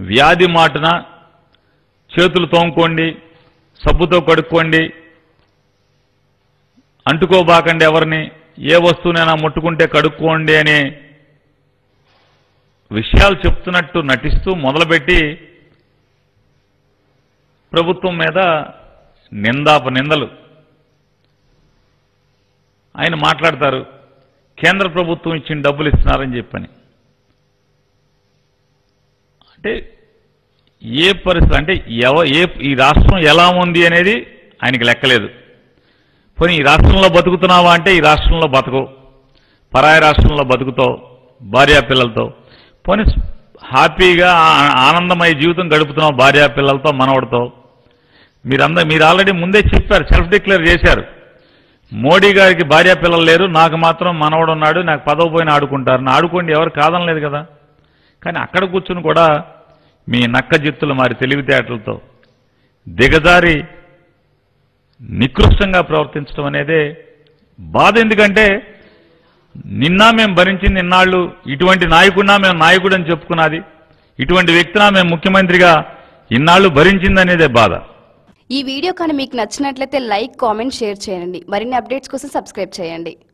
వ్యాధి మాటున చేతులు తోముకోండి సబ్బుతో కడుక్కోండి అంటుకోబాకండి ఎవరిని ఏ వస్తువునైనా ముట్టుకుంటే కడుక్కోండి అనే విషయాలు చెప్తున్నట్టు నటిస్తూ మొదలుపెట్టి ప్రభుత్వం మీద నిందాప నిందలు ఆయన మాట్లాడతారు కేంద్ర ప్రభుత్వం ఇచ్చిన డబ్బులు ఇస్తున్నారని చెప్పని అంటే ఏ పరిస్థితి అంటే ఎవ ఏ ఈ రాష్ట్రం ఎలా ఉంది అనేది ఆయనకి లెక్కలేదు పోనీ ఈ రాష్ట్రంలో బతుకుతున్నావా అంటే ఈ రాష్ట్రంలో బతకవు పరాయి రాష్ట్రంలో బతుకుతావు భార్యా పిల్లలతో పోనీ హ్యాపీగా ఆ- ఆనందమయ జీవితం గడుపుతున్నావు భార్యా పిల్లలతో మనవడితో మీరందరూ మీరు ఆల్రెడీ ముందే చెప్పారు సెల్ఫ్ డిక్లేర్ చేశారు మోడీ గారికి భార్యా పిల్లలు లేరు నాకు మాత్రం మనవడు ఉన్నాడు నాకు పదవి పోయిన ఆడుకుంటారు నా ఆడుకోండి ఎవరు కాదనలేదు కదా కానీ అక్కడ కూర్చుని కూడా మీ నక్క జిత్తులు మరి తెలివితేటలతో దిగజారి నికృష్టంగా ప్రవర్తించడం అనేదే బాధ ఎందుకంటే నిన్న మేము భరించింది ఇన్నాళ్ళు ఇటువంటి నాయకుడినా మేము నాయకుడు అని చెప్పుకున్నది ఇటువంటి వ్యక్తినా మేము ముఖ్యమంత్రిగా ఇన్నాళ్ళు భరించింది అనేదే బాధ ఈ వీడియో కానీ మీకు నచ్చినట్లయితే లైక్ కామెంట్ షేర్ చేయండి మరిన్ని అప్డేట్స్ కోసం సబ్స్క్రైబ్ చేయండి